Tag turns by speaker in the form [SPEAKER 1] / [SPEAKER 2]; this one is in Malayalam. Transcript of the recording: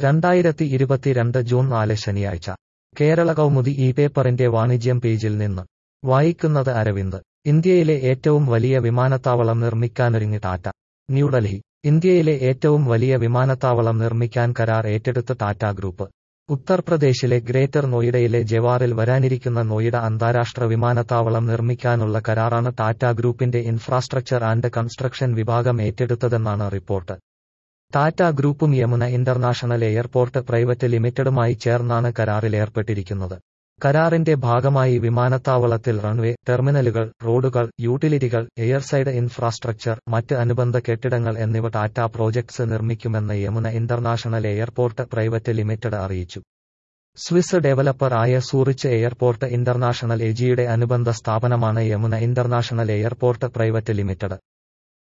[SPEAKER 1] രണ്ടായിരത്തി ഇരുപത്തിരണ്ട് ജൂൺ നാല് ശനിയാഴ്ച കേരള കൗമുദി ഈ പേപ്പറിന്റെ വാണിജ്യം പേജിൽ നിന്ന് വായിക്കുന്നത് അരവിന്ദ് ഇന്ത്യയിലെ ഏറ്റവും വലിയ വിമാനത്താവളം നിർമ്മിക്കാനൊരുങ്ങി ടാറ്റ ന്യൂഡൽഹി ഇന്ത്യയിലെ ഏറ്റവും വലിയ വിമാനത്താവളം നിർമ്മിക്കാൻ കരാർ ഏറ്റെടുത്ത് ടാറ്റ ഗ്രൂപ്പ് ഉത്തർപ്രദേശിലെ ഗ്രേറ്റർ നോയിഡയിലെ ജവാറിൽ വരാനിരിക്കുന്ന നോയിഡ അന്താരാഷ്ട്ര വിമാനത്താവളം നിർമ്മിക്കാനുള്ള കരാറാണ് ടാറ്റ ഗ്രൂപ്പിന്റെ ഇൻഫ്രാസ്ട്രക്ചർ ആൻഡ് കൺസ്ട്രക്ഷൻ വിഭാഗം ഏറ്റെടുത്തതെന്നാണ് റിപ്പോർട്ട് ടാറ്റ ഗ്രൂപ്പും യമുന ഇന്റർനാഷണൽ എയർപോർട്ട് പ്രൈവറ്റ് ലിമിറ്റഡുമായി ചേർന്നാണ് കരാറിൽ ഏർപ്പെട്ടിരിക്കുന്നത് കരാറിന്റെ ഭാഗമായി വിമാനത്താവളത്തിൽ റൺവേ ടെർമിനലുകൾ റോഡുകൾ യൂട്ടിലിറ്റികൾ എയർസൈഡ് ഇൻഫ്രാസ്ട്രക്ചർ മറ്റ് അനുബന്ധ കെട്ടിടങ്ങൾ എന്നിവ ടാറ്റ പ്രോജക്ട്സ് നിർമ്മിക്കുമെന്ന് Yamuna international airport private limited അറിയിച്ചു സ്വിസ് ഡെവലപ്പർ ആയ സൂറിച്ച് എയർപോർട്ട് ഇന്റർനാഷണൽ എജിയുടെ അനുബന്ധ സ്ഥാപനമാണ് Yamuna international airport private limited